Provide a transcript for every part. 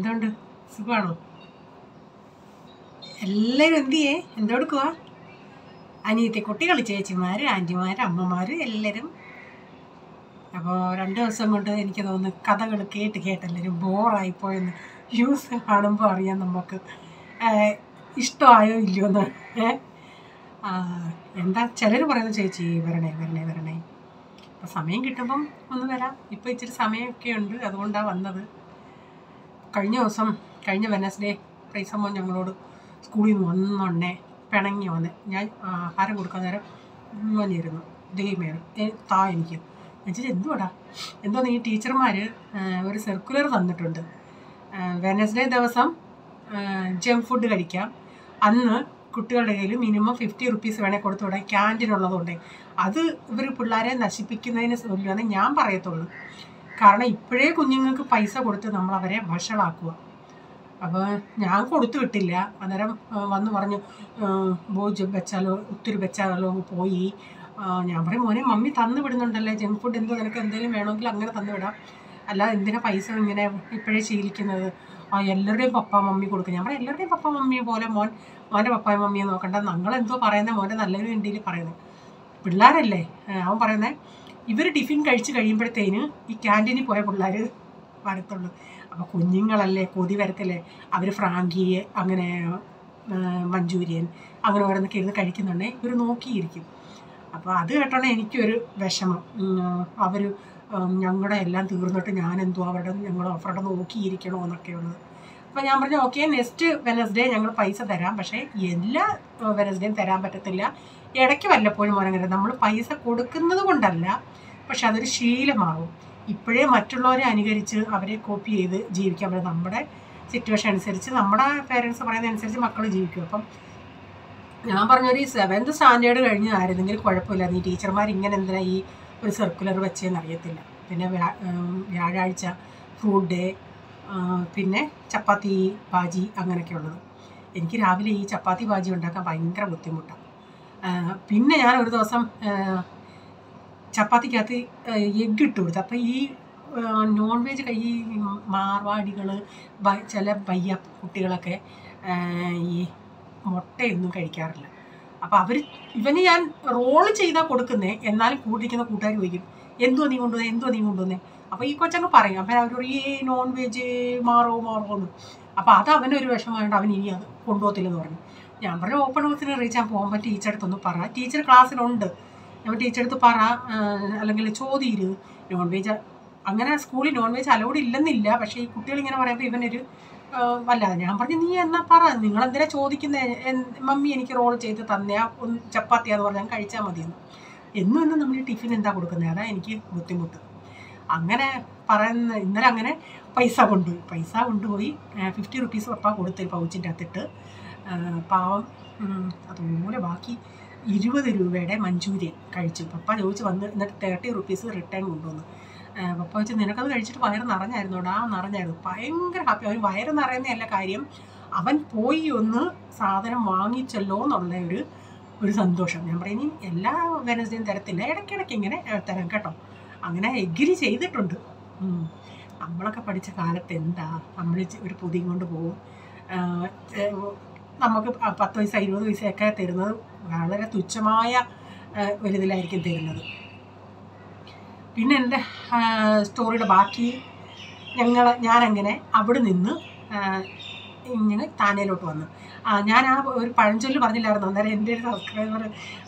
എന്തുണ്ട് സുഖമാണോ എല്ലാവരും എന്ത് ചെയ്യേ എന്തെടുക്കുക അനിയത്തി കുട്ടികൾ ചേച്ചിമാർ ആൻറ്റിമാർ അമ്മമാർ എല്ലാവരും അപ്പോൾ രണ്ട് ദിവസം കൊണ്ട് എനിക്ക് തോന്നുന്നു കഥകൾ കേട്ട് കേട്ട് എല്ലാവരും ബോറായിപ്പോയെന്ന് ന്യൂസ് കാണുമ്പോൾ അറിയാം നമുക്ക് ആഹ് ഇഷ്ടമായോ ഇല്ലയോ എന്ന് ഏഹ് എന്താ ചിലർ പറയുന്നത് ചേച്ചി വരണേ വരണേ വരണേ അപ്പോൾ സമയം കിട്ടുമ്പം ഒന്ന് വരാം ഇപ്പോൾ ഇച്ചിരി സമയമൊക്കെ ഉണ്ട് അതുകൊണ്ടാണ് വന്നത് കഴിഞ്ഞ ദിവസം കഴിഞ്ഞ വെനസ്ഡേ പ്രൈസമ്മ ഞങ്ങളോട് സ്കൂളിൽ നിന്ന് വന്നോണ്ടേ പിണങ്ങി വന്ന് ഞാൻ ആഹാരം കൊടുക്കാൻ നേരം വന്നിരുന്നു ദൈവമേ ഏ, താ എനിക്ക് എന്നുവെച്ചാൽ എന്തുവാടാ എന്തോ ഈ ടീച്ചർമാർ ഒരു സർക്കുലർ തന്നിട്ടുണ്ട് വെനസ്ഡേ ദിവസം ജങ്ക് ഫുഡ് കഴിക്കാം അന്ന് കുട്ടികളുടെ കയ്യിൽ മിനിമം ഫിഫ്റ്റി റുപ്പീസ് വേണേൽ കൊടുത്തു വിടാൻ ക്യാൻറ്റീൻ ഉള്ളതുകൊണ്ട് അത് ഇവർ പിള്ളേരെ നശിപ്പിക്കുന്നതിന് തുല്യമെന്ന് ഞാൻ പറയത്തുള്ളൂ കാരണം ഇപ്പോഴേ കുഞ്ഞുങ്ങൾക്ക് പൈസ കൊടുത്ത് നമ്മൾ അവരെ വഷളാക്കുക അപ്പോൾ ഞാൻ കൊടുത്തു വിട്ടില്ല അന്നേരം ആ, വന്ന് പറഞ്ഞു ബോജ് വെച്ചാലോ ഒത്തിരി വെച്ചാലോ പോയി ആ, ഞാൻ പറയും മോനെ മമ്മി തന്നു വിടുന്നുണ്ടല്ലേ ജങ്ക് ഫുഡ് എന്തോ നിനക്ക് എന്തെങ്കിലും വേണമെങ്കിൽ അങ്ങനെ തന്നു വിടാം അല്ല എന്തിനാ പൈസ ഇങ്ങനെ ഇപ്പോഴേ ശീലിക്കുന്നത് ആ എല്ലാവരുടെയും പപ്പ മമ്മി കൊടുക്കും ഞാൻ പറയാം എല്ലാവരുടെയും പപ്പ മമ്മിയെ പോലെ മോൻ മോൻ്റെ പപ്പായും മമ്മിയെ നോക്കണ്ട ഞങ്ങളെന്തോ പറയുന്നത് മോൻ്റെ നല്ലൊരു വേണ്ടിയിൽ പറയുന്നത് പിള്ളേരല്ലേ ആ, അവൻ പറയുന്നത് ഇവർ ടിഫിൻ കഴിച്ച് കഴിയുമ്പോഴത്തേന് ഈ ക്യാൻറ്റീനിൽ പോയ പിള്ളേർ വരത്തുള്ളൂ അപ്പോൾ കുഞ്ഞുങ്ങളല്ലേ കൊതി വരത്തില്ലേ അവർ ഫ്രാങ്കി അങ്ങനെ ആ, മഞ്ചൂരിയൻ അങ്ങനെ ഓരോന്നൊക്കെ ഇരുന്ന് കഴിക്കുന്നുണ്ടേ ഇവർ നോക്കിയിരിക്കും അപ്പോൾ അത് കേട്ടോണേ എനിക്കൊരു വിഷമം അവർ ഞങ്ങളുടെ എല്ലാം തീർന്നിട്ട് ഞാനെന്തോ അവരുടെ ഞങ്ങൾ അവരുടെ നോക്കിയിരിക്കണോ എന്നൊക്കെയുള്ളത് അപ്പോൾ ഞാൻ പറഞ്ഞു ഓക്കെ നെക്സ്റ്റ് വെനസ്ഡേ ഞങ്ങൾ പൈസ തരാം പക്ഷേ എല്ലാ വെനസ്ഡേയും തരാൻ പറ്റത്തില്ല ഇടയ്ക്ക് വല്ലപ്പോഴും മോനങ്ങനെ നമ്മൾ പൈസ കൊടുക്കുന്നത് കൊണ്ടല്ല പക്ഷെ അതൊരു ശീലമാകും ഇപ്പോഴേ മറ്റുള്ളവരെ അനുകരിച്ച് അവരെ കോപ്പി ചെയ്ത് ജീവിക്കാൻ പറ്റും നമ്മുടെ സിറ്റുവേഷൻ അനുസരിച്ച് നമ്മുടെ പേരൻസ് പറയുന്ന അനുസരിച്ച് മക്കൾ ജീവിക്കും അപ്പം ഞാൻ പറഞ്ഞൊരു ഈ സെവൻത് സ്റ്റാൻഡേർഡ് കഴിഞ്ഞായിരുന്നെങ്കിൽ കുഴപ്പമില്ല ഈ ടീച്ചർമാർ ഇങ്ങനെ എന്തിനാ ഈ ഒരു സർക്കുലർ വെച്ചതെന്ന് അറിയത്തില്ല പിന്നെ വ്യാ- ഉം, വ്യാഴാഴ്ച ഫ്രൂട്ട് ഡേ പിന്നെ ചപ്പാത്തി ബാജി അങ്ങനെയൊക്കെ ഉള്ളത് എനിക്ക് രാവിലെ ഈ ചപ്പാത്തി ബാജി ഉണ്ടാക്കാൻ ഭയങ്കര ബുദ്ധിമുട്ടാണ് പിന്നെ ഞാൻ ഒരു ദിവസം ആ, ചപ്പാത്തിക്കകത്ത് എഗ്ഗ് ഇട്ട് കൊടുത്തു അപ്പോൾ ഈ നോൺ വെജ് ഈ മാർവാടികൾ ചില ബയ്യ കുട്ടികളൊക്കെ ആ, ഈ മുട്ടയൊന്നും കഴിക്കാറില്ല അപ്പോൾ അവർ ഇവന് ഞാൻ റോൾ ചെയ്താൽ കൊടുക്കുന്നേ എന്നാലും കൂട്ടിരിക്കുന്ന കൂട്ടുകാർ ചോദിക്കും എന്തോ നീ കൊണ്ടുവന്നേ എന്തോ നീ കൊണ്ടുവന്നേ അപ്പോൾ ഈ കൊച്ചങ്ങ് പറയും അപ്പം അവരോട് ഈ നോൺ വെജ് മാറോ മാറോ എന്ന് അപ്പോൾ അത് അവനൊരു വിഷമമായിട്ട് അവൻ ഇനി അത് കൊണ്ടുപോകത്തില്ലെന്ന് പറഞ്ഞു ഞാൻ പറഞ്ഞു ഓപ്പൺ ഹൗസിന് റീച്ചാൻ പോകുമ്പോൾ ടീച്ചർ അടുത്തൊന്ന് പറ ടീച്ചർ ക്ലാസ്സിലുണ്ട് ഞാൻ ടീച്ചർ അടുത്ത് പറ ആ, അല്ലെങ്കിൽ ചോദിയിരു നോൺ വെജ് അങ്ങനെ സ്കൂളിൽ നോൺ വെജ് അലൗഡ് ഇല്ലെന്നില്ല പക്ഷേ ഈ കുട്ടികൾ ഇങ്ങനെ പറയുമ്പോൾ ഇവനൊരു ആ, വല്ലാതെ ഞാൻ പറഞ്ഞു നീ എന്നാ പറ നിങ്ങൾ എന്തിനാ ചോദിക്കുന്നത് മമ്മി എനിക്ക് റോൾ ചെയ്ത് തന്നെയാ ഒന്ന് ചപ്പാത്തിയാന്ന് പറഞ്ഞാൽ കഴിച്ചാൽ മതിയെന്ന് എന്നും എന്നും നമ്മൾ ടിഫിൻ എന്താ കൊടുക്കുന്നത് അതാ എനിക്ക് ബുദ്ധിമുട്ട് അങ്ങനെ പറയുന്ന ഇന്നലെ അങ്ങനെ പൈസ കൊണ്ടുപോയി പൈസ കൊണ്ടുപോയി ഫിഫ്റ്റി റുപ്പീസ് പപ്പ കൊടുത്ത് പൗച്ചിൻ്റെ അകത്തിട്ട് ആ, പാവം ഉം, അതുപോലെ ബാക്കി ഇരുപത് രൂപയുടെ മഞ്ചൂരിയൻ കഴിച്ചു പപ്പ ചോദിച്ച് വന്ന് എന്നിട്ട് തേർട്ടി റുപ്പീസ് റിട്ടേൺ കൊണ്ടുവന്നു ആ, പപ്പ വെച്ച് നിനക്കത് കഴിച്ചിട്ട് വയറ് നിറഞ്ഞായിരുന്നോടാ നിറഞ്ഞായിരുന്നു ഭയങ്കര ഹാപ്പി അവന് വയറ് നിറയുന്നതല്ല കാര്യം അവൻ പോയി ഒന്ന് സാധനം വാങ്ങിച്ചല്ലോ എന്നുള്ള ഒരു ഒരു സന്തോഷം ഞാൻ പറയും ഇനി എല്ലാ വെനസ്ഡേയും തരത്തില്ല ഇടയ്ക്കിടയ്ക്ക് ഇങ്ങനെ ഏ, തരാം കേട്ടോ അങ്ങനെ എഗ്രി ചെയ്തിട്ടുണ്ട് ഉം. നമ്മളൊക്കെ പഠിച്ച കാലത്ത് എന്താ നമ്മൾ ഒരു പൊതിയും കൊണ്ട് പോകും ആ, ഏ, നമുക്ക് പ- പത്ത് പൈസ ഇരുപത് പൈസയൊക്കെ തരുന്നത് വളരെ തുച്ഛമായ ആ, ഒരിതിലായിരിക്കും തരുന്നത് പിന്നെ എൻ്റെ സ്റ്റോറിയുടെ ബാക്കി ഞങ്ങൾ ഞാനങ്ങനെ അവിടെ നിന്ന് ആ, ഇങ്ങനെ താനയിലോട്ട് വന്നു ആ, ഞാൻ ആ ഒരു പഴഞ്ചൊല്ല് പറഞ്ഞില്ലായിരുന്നു അന്നേരം എൻ്റെ ഒരു സബ്സ്ക്രൈബർ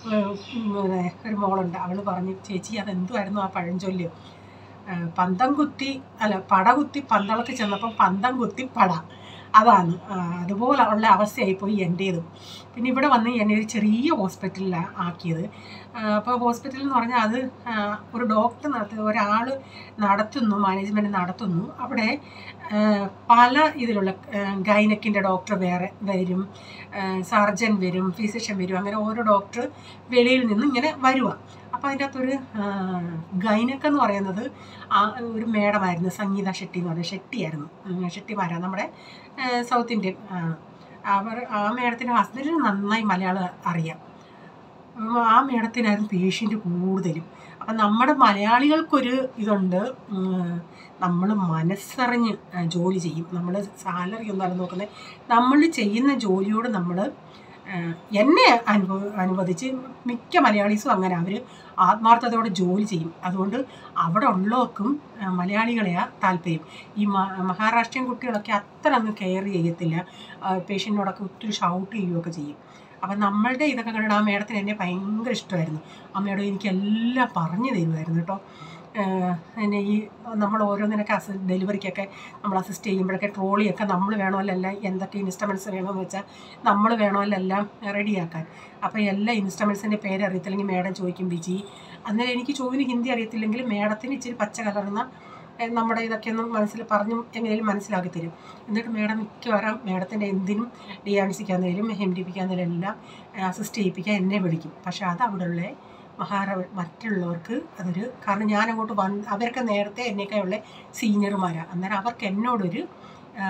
ഒരു മോളുണ്ട് അവൾ പറഞ്ഞു ചേച്ചി അതെന്തുമായിരുന്നു ആ പഴഞ്ചൊല്ല് ആ, പന്തം കുത്തി അല്ല പട കുത്തി പന്തളത്തിൽ ചെന്നപ്പോൾ പന്തം കുത്തി പട അതാണ് ആ, അതുപോലെ ഉള്ള അവസ്ഥയായിപ്പോയി എൻ്റേതും പിന്നെ ഇവിടെ വന്ന് എന്നെ ഒരു ചെറിയ ഹോസ്പിറ്റലിലാണ് ആക്കിയത് അപ്പോൾ ഹോസ്പിറ്റൽ എന്ന് പറഞ്ഞാൽ അത് ആ, ഒരു ഡോക്ടർ നടത്തി ഒരാൾ നടത്തുന്നു മാനേജ്മെൻറ്റ് നടത്തുന്നു അവിടെ ആ, പല ഇതിലുള്ള ഗൈനക്കിൻ്റെ ഡോക്ടർ വേറെ വരും സർജൻ വരും ഫിസിഷ്യൻ വരും അങ്ങനെ ഓരോ ഡോക്ടർ വെളിയിൽ നിന്ന് ഇങ്ങനെ വരുക അപ്പോൾ അതിൻ്റെ അകത്തൊരു ഗൈനക്ക് എന്ന് പറയുന്നത് ആ ഒരു മേഡമായിരുന്നു സംഗീത ഷെട്ടി എന്ന് പറയുന്നത് ഷെട്ടിയായിരുന്നു ഉം, ഷെട്ടിമാരാണ് നമ്മുടെ ആ, സൗത്ത് ഇന്ത്യൻ ആ, അവർ ആ മേഡത്തിൻ്റെ ഹസ്ബൻഡിന് നന്നായി മലയാളം അറിയാം ഉം, ആ മേഡത്തിനായിരുന്നു പേഷ്യൻ്റ് കൂടുതലും അപ്പം നമ്മുടെ മലയാളികൾക്കൊരു ഇതുണ്ട് നമ്മൾ മനസ്സറിഞ്ഞ് ആ, ജോലി ചെയ്യും നമ്മൾ സാലറി ഒന്നല്ല നോക്കുന്നത് നമ്മൾ ചെയ്യുന്ന ജോലിയോട് നമ്മൾ എന്നെ അനുഭവ അനുവദിച്ച് മിക്ക മലയാളീസും അങ്ങനെ അവർ ആത്മാർത്ഥതയോടെ ജോലി ചെയ്യും അതുകൊണ്ട് അവിടെ ഉള്ളവർക്കും ആ, മലയാളികളെയാ താല്പര്യം ഈ മ മഹാരാഷ്ട്രീയൻ കുട്ടികളൊക്കെ അത്ര അങ്ങ് കെയർ ചെയ്യത്തില്ല പേഷ്യൻറ്റിനോടൊക്കെ ഒത്തിരി ഷൗട്ട് ചെയ്യുകയൊക്കെ ചെയ്യും അപ്പം നമ്മളുടെ ഇതൊക്കെ കണ്ടിട്ട് ആ മേഡത്തിന് എന്നെ ഭയങ്കര ഇഷ്ടമായിരുന്നു അമ്മയോട് എനിക്കെല്ലാം പറഞ്ഞു തരുമായിരുന്നു കേട്ടോ ആഹ് പിന്നെ ഈ നമ്മൾ ഓരോന്നിനൊക്കെ അസി ഡെലിവറിക്കൊക്കെ നമ്മൾ അസിസ്റ്റ് ചെയ്യുമ്പോഴൊക്കെ ട്രോളിയൊക്കെ നമ്മൾ വേണമല്ല എന്തൊക്കെ ഇൻസ്ട്രുമെൻറ്റ്സ് വേണമെന്ന് വെച്ചാൽ നമ്മൾ വേണമല്ലോ എല്ലാം റെഡിയാക്കാൻ അപ്പോൾ എല്ലാ ഇൻസ്ട്രുമെൻസിൻ്റെ പേര് അറിയത്തില്ലെങ്കിൽ മേഡം ചോദിക്കും ബിജി അന്നേരം എനിക്ക് ചോദിന് ഹിന്ദി അറിയത്തില്ലെങ്കിൽ മേഡത്തിന് ഇച്ചിരി പച്ച കലർന്ന ഏഹ്, നമ്മുടെ ഇതൊക്കെ ഒന്ന് മനസ്സിൽ പറഞ്ഞും എങ്ങനെയും മനസ്സിലാക്കി തരും എന്നിട്ട് മേഡം മിക്കവാറും മേഡത്തിൻ്റെ എന്തിനും ഡി ആൻസിക്കാന്നേലും എം ഡി പിക്കാന്നേലും എല്ലാം അസിസ്റ്റ് ചെയ്യിപ്പിക്കാൻ എന്നെ വിളിക്കും പക്ഷേ അത് അവിടെയുള്ള മഹാര മറ്റുള്ളവർക്ക് അതൊരു കാരണം ഞാൻ അങ്ങോട്ട് വന്ന് അവരൊക്കെ നേരത്തെ എന്നേക്കായുള്ള സീനിയർമാരാണ് അന്നേരം അവർക്ക് എന്നോടൊരു ആ,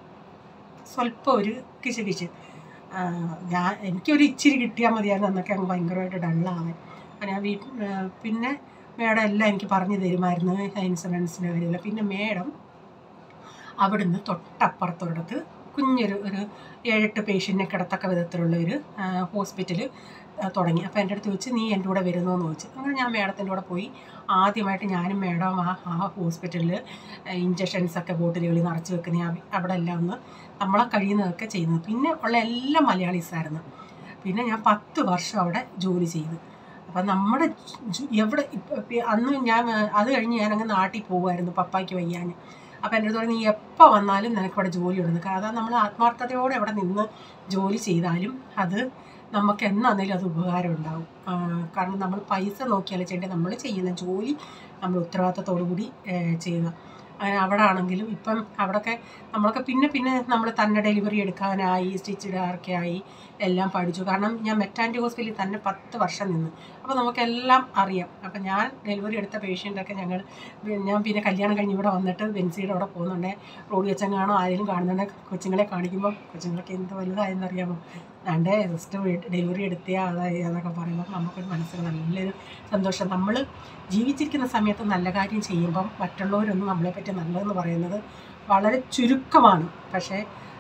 സ്വല്പം ഒരു കിശ് കിശ് ആ, ഞാൻ എനിക്കൊരു ഇച്ചിരി കിട്ടിയാൽ മതിയായിരുന്നു അന്നൊക്കെ അങ്ങ് ഭയങ്കരമായിട്ട് ഡള്ളാവാൻ ഞാൻ വീട്ടിൽ പിന്നെ മേഡം എല്ലാം എനിക്ക് പറഞ്ഞു തരുമായിരുന്നു ഇൻഷുറൻസിൻ്റെ കാര്യമില്ല പിന്നെ മേഡം അവിടുന്ന് തൊട്ടപ്പുറത്തൊരിടത്ത് കുഞ്ഞൊരു ഒരു ഏഴെട്ട് പേഷ്യൻറ്റിനെ കിടത്തക്ക വിധത്തിലുള്ള ഒരു ഹോസ്പിറ്റൽ തുടങ്ങി അപ്പോൾ എൻ്റെ അടുത്ത് ചോദിച്ച് നീ എൻ്റെ കൂടെ വരുന്നോ എന്ന് ചോദിച്ചു അങ്ങനെ ഞാൻ മേഡത്തിൻ്റെ കൂടെ പോയി ആദ്യമായിട്ട് ഞാനും മേഡം ആ ആ ഹോസ്പിറ്റലിൽ ഇഞ്ചക്ഷൻസൊക്കെ ബോട്ടിലുകളിൽ നിറച്ച് വെക്കുന്ന ആ- അവിടെ എല്ലാം ഒന്ന് നമ്മളെ കഴിയുന്നതൊക്കെ ചെയ്യുന്നത് പിന്നെ ഉള്ള എല്ലാ മലയാളീസായിരുന്നു പിന്നെ ഞാൻ പത്ത് വർഷം അവിടെ ജോലി ചെയ്തു അപ്പം നമ്മുടെ ജു- എവിടെ ഇപ്പ- ഇപ്പ- അന്ന് ഞാൻ ആ, അത് കഴിഞ്ഞ് ഞാൻ അങ്ങ് നാട്ടിൽ പോകുമായിരുന്നു പപ്പായ്ക്ക് വയ്യാൻ അപ്പം എൻ്റെ അടുത്ത് പറഞ്ഞു നീ എപ്പോൾ വന്നാലും നിനക്ക് ഇവിടെ ജോലി ഉണ്ടെന്ന് കാരണം നമ്മൾ ആത്മാർത്ഥതയോടെ അവിടെ നിന്ന് ജോലി ചെയ്താലും അത് നമുക്ക് എന്നാന്നേലും അത് ഉപകാരം ഉണ്ടാവും ആ, കാരണം നമ്മൾ പൈസ നോക്കിയാലേ ചെയ്യേണ്ടത് നമ്മൾ ചെയ്യുന്ന ജോലി നമ്മൾ ഉത്തരവാദിത്തത്തോടു കൂടി ഏ, ചെയ്യുക അങ്ങനെ അവിടെ ആണെങ്കിലും ഇപ്പം അവിടെയൊക്കെ നമ്മളൊക്കെ പിന്നെ പിന്നെ നമ്മൾ തന്നെ ഡെലിവറി എടുക്കാനായി സ്റ്റിച്ച് ഇടാറൊക്കെ ആയി എല്ലാം പഠിച്ചു കാരണം ഞാൻ മെറ്റാൻറ്റി ഹോസ്പിറ്റലിൽ തന്നെ പത്ത് വർഷം നിന്ന് അപ്പോൾ നമുക്കെല്ലാം അറിയാം അപ്പം ഞാൻ ഡെലിവറി എടുത്ത പേഷ്യൻ്റൊക്കെ ഞങ്ങൾ ഞാൻ പിന്നെ കല്യാണം കഴിഞ്ഞ് ഇവിടെ വന്നിട്ട് ബെൻസിയുടെ അവിടെ പോകുന്നുണ്ട് റോഡ് വെച്ചെങ്ങാണോ ആരെങ്കിലും കാണുന്നുണ്ട് കൊച്ചുങ്ങളെ കാണിക്കുമ്പോൾ കൊച്ചുങ്ങൾക്ക് എന്ത് വലുതായെന്നറിയാമോ എൻ്റെ സിസ്റ്റർ ഡെലിവറി എടുത്തിയാ അതായി എന്നൊക്കെ പറയുമ്പോൾ നമുക്കൊരു മനസ്സിൽ നല്ലൊരു സന്തോഷം നമ്മൾ ജീവിച്ചിരിക്കുന്ന സമയത്ത് നല്ല കാര്യം ചെയ്യുമ്പം മറ്റുള്ളവരൊന്നും നമ്മളെപ്പറ്റി നല്ലതെന്ന് പറയുന്നത് വളരെ ചുരുക്കമാണ് പക്ഷേ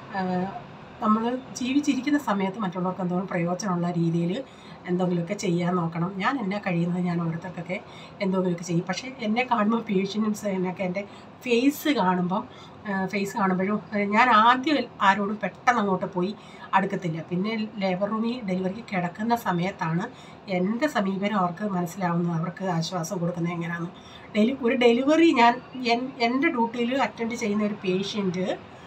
നമ്മൾ ജീവിച്ചിരിക്കുന്ന സമയത്ത് മറ്റുള്ളവർക്ക് എന്തെങ്കിലും പ്രയോജനമുള്ള രീതിയിൽ എന്തെങ്കിലുമൊക്കെ ചെയ്യാൻ നോക്കണം ഞാൻ എന്നെ കഴിയുന്നത് ഞാൻ ഓരോരുത്തർക്കൊക്കെ എന്തെങ്കിലുമൊക്കെ ചെയ്യും പക്ഷേ എന്നെ കാണുമ്പോൾ പേഷ്യൻസ് എന്നൊക്കെ എൻ്റെ ഫേസ് കാണുമ്പം ഫേസ് കാണുമ്പോഴും ഏഹ് ഞാൻ ആദ്യം ആരോടും പെട്ടെന്ന് അങ്ങോട്ട് പോയി അടുക്കത്തില്ല പിന്നെ ലേബർ റൂമിൽ ഡെലിവറിക്ക് കിടക്കുന്ന സമയത്താണ് എൻ്റെ സമീപനം അവർക്ക് മനസ്സിലാവുന്നത് അവർക്ക് ആശ്വാസം കൊടുക്കുന്നത് എങ്ങനെയാണ് ഡെലി ഒരു ഡെലിവറി ഞാൻ എൻ- എൻ്റെ ഡ്യൂട്ടിയിൽ അറ്റൻഡ് ചെയ്യുന്ന ഒരു പേഷ്യൻറ്റ്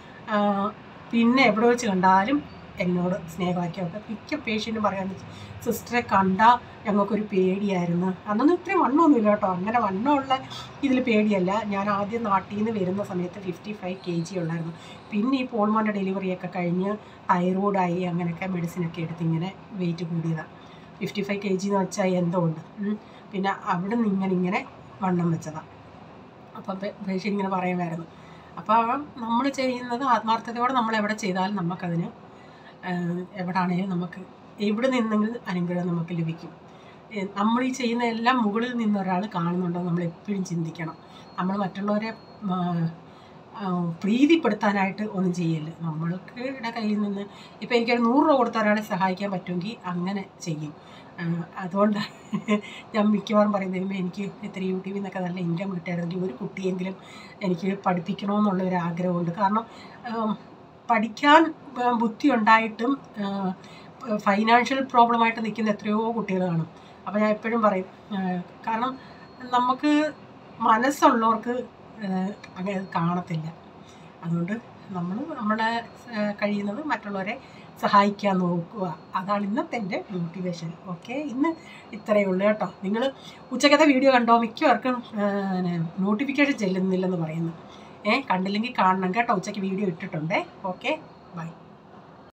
പിന്നെ എവിടെ വെച്ച് കണ്ടാലും എന്നോട് സ്നേഹമാക്കിയൊക്കെ മിക്ക പേഷ്യൻറ്റും പറയാൻ സിസ്റ്ററെ കണ്ടാൽ ഞങ്ങൾക്കൊരു പേടിയായിരുന്നു അന്നൊന്നും ഇത്രയും വണ്ണമൊന്നുമില്ല കേട്ടോ അങ്ങനെ വണ്ണമുള്ള ഇതിൽ പേടിയല്ല ഞാൻ ആദ്യം നാട്ടിൽ നിന്ന് വരുന്ന സമയത്ത് ഫിഫ്റ്റി ഫൈവ് കെ ജി ഉള്ളായിരുന്നു പിന്നെ ഈ പോൾമോൻ്റെ ഡെലിവറിയൊക്കെ കഴിഞ്ഞ് തൈറോയിഡായി അങ്ങനെയൊക്കെ മെഡിസിനൊക്കെ എടുത്ത് ഇങ്ങനെ വെയിറ്റ് കൂടിയതാണ് ഫിഫ്റ്റി ഫൈവ് കെ ജി എന്ന് വെച്ചാൽ എന്തോ ഉണ്ട് ഉം. പിന്നെ അവിടെ നിന്ന് ഇങ്ങനെ ഇങ്ങനെ വണ്ണം വെച്ചതാണ് അപ്പം പേഷ്യൻ്റ് ഇങ്ങനെ പറയുമായിരുന്നു അപ്പോൾ നമ്മൾ ചെയ്യുന്നത് ആത്മാർത്ഥതയോടെ നമ്മൾ എവിടെ ചെയ്താലും നമുക്കതിന് ആഹ്, എവിടാണേലും നമുക്ക് എവിടെ നിന്നെങ്കിലും അനുഗ്രഹം നമുക്ക് ലഭിക്കും ഏഹ് നമ്മൾ ഈ ചെയ്യുന്ന എല്ലാം മുകളിൽ നിന്ന് ഒരാൾ കാണുന്നുണ്ടോ നമ്മൾ എപ്പോഴും ചിന്തിക്കണം നമ്മൾ മറ്റുള്ളവരെ ആഹ്, ആഹ്, പ്രീതിപ്പെടുത്താനായിട്ട് ഒന്നും ചെയ്യല്ല നമ്മൾക്ക് ഇവിടെ കയ്യിൽ നിന്ന് ഇപ്പോൾ എനിക്കൊരു നൂറ് രൂപ കൊടുത്ത ഒരാളെ സഹായിക്കാൻ പറ്റുമെങ്കിൽ അങ്ങനെ ചെയ്യും ആഹ്, അതുകൊണ്ട് ഞാൻ മിക്കവാറും പറയുന്നത് "ദൈവമേ, എനിക്ക് ഇത്ര യൂട്യൂബിൽ നിന്നൊക്കെ നല്ല ഇൻകം കിട്ടുകയാണെങ്കിൽ ഒരു കുട്ടിയെങ്കിലും എനിക്ക് പഠിപ്പിക്കണമെന്നുള്ള ഒരു ആഗ്രഹമുണ്ട് കാരണം ആം, പഠിക്കാൻ ആ, ബുദ്ധി ഉണ്ടായിട്ടും ഫൈനാൻഷ്യൽ പ്രോബ്ലമായിട്ട് നിൽക്കുന്ന എത്രയോ കുട്ടികൾ കാണും അപ്പോൾ ഞാൻ എപ്പോഴും പറയും ആ, കാരണം നമുക്ക് മനസ്സുള്ളവർക്ക് ആ, അങ്ങനെ കാണത്തില്ല അതുകൊണ്ട് നമ്മൾ നമ്മുടെ ആ, കഴിയുന്നത് മറ്റുള്ളവരെ സഹായിക്കാൻ നോക്കുക അതാണ് ഇന്നത്തെ എൻ്റെ മോട്ടിവേഷൻ ഓക്കെ ഇന്ന് ഇത്രയേ ഉള്ളൂ കേട്ടോ നിങ്ങൾ ഉച്ചക്കത്തെ വീഡിയോ കണ്ടോ മിക്കവർക്കും നോട്ടിഫിക്കേഷൻ ചെല്ലുന്നില്ലെന്ന് പറയുന്നു ഏ കണ്ടില്ലെങ്കിൽ കാണണം കേട്ടോ ഉച്ചയ്ക്ക് വീഡിയോ ഇട്ടിട്ടുണ്ടേ ഓക്കെ ബൈ